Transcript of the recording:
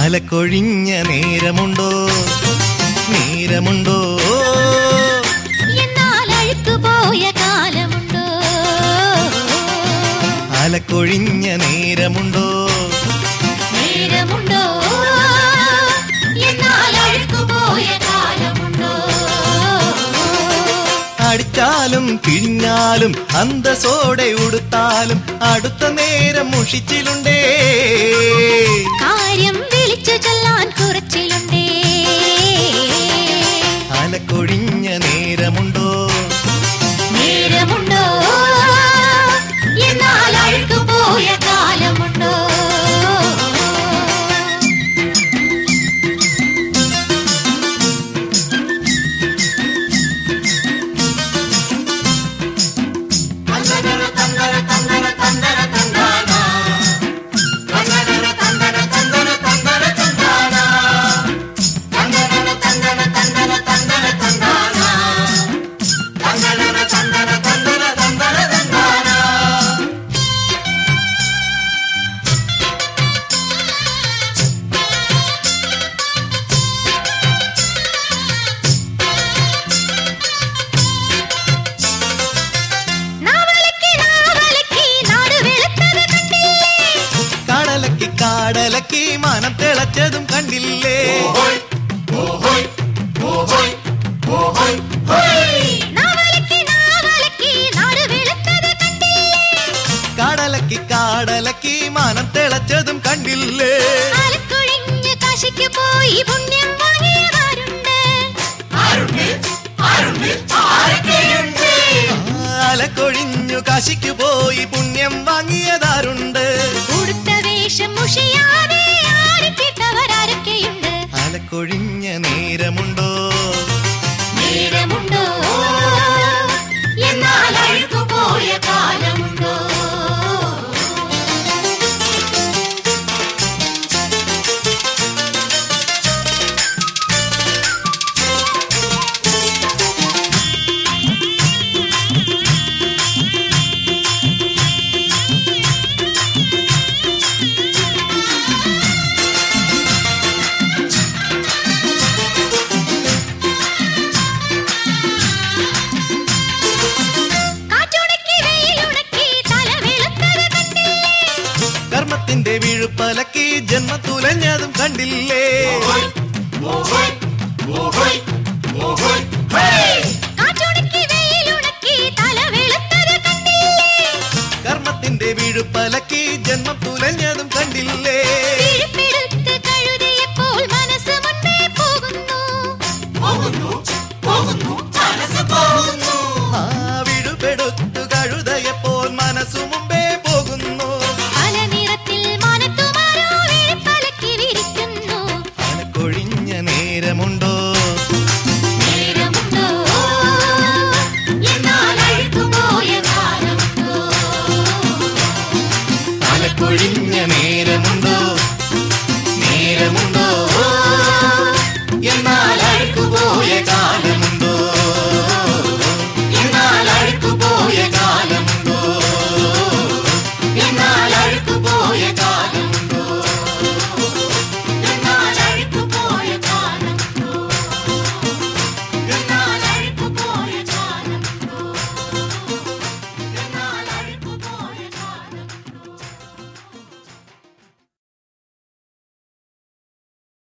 അലക്കൊഴിഞ്ഞ നേരമുണ്ടോ നേരമുണ്ടോ എന്നാൽ അഴുക്കുപോയ കാലമുണ്ടോ അലക്കൊഴിഞ്ഞ നേരമുണ്ടോ നേരമുണ്ടോ എന്നാൽ അഴുക്കുപോയ കാലമുണ്ടോ അടിച്ചാലും പിഴിഞ്ഞാലും അന്തസോടെ ഉടുത്താലും അടുത്ത നേരം മുഷിച്ചിലുണ്ടേ കാര്യം വിളിച്ചു ചൊല്ലാൻ കുറച്ചിലുണ്ടേ അലക്കൊഴിഞ്ഞ നേരമുണ്ടോ നേരമുണ്ടോ എന്നാൽ അഴുക്കുപോയ കാലമുണ്ടോ നാവലക്കി നാവലക്കി നാട് വെളുത്തത് കണ്ടില്ലേ കടലക്കി കാടലക്കി മനം തിളച്ചതും കണ്ടില്ലേ നാവലക്കി നാവലക്കി നാട് വെളുത്തത് കണ്ടില്ലേ കടലക്കി കാടലക്കി മനം തിളച്ചതും കണ്ടില്ലേ ആലക്കൊഴിഞ്ഞ് കാശിക്ക് പോയി പുണ്യം വാങ്ങിയവരുണ്ട് അലക്കൊഴിഞ്ഞു കാശിക്ക് പോയി പുണ്യം വാങ്ങിയതാരുണ്ട് ഉടുത്ത വേഷം മുഷിയാതെ ആടിക്കിട്ടവരാരൊക്കെയുണ്ട് അലക്കൊഴിഞ്ഞ നേരമുണ്ടോ നേരമുണ്ടോ എന്നാൽ അഴുക്കുപോയ കാലമുണ്ടോ കാറ്റുണക്കി വെയിലുണക്കി തല വെളുത്തത് കണ്ടില്ലേ കർമ്മത്തിന്റെ വീഴുപ്പലക്കി ജന്മ തുലഞ്ഞതും കണ്ടില്ലേ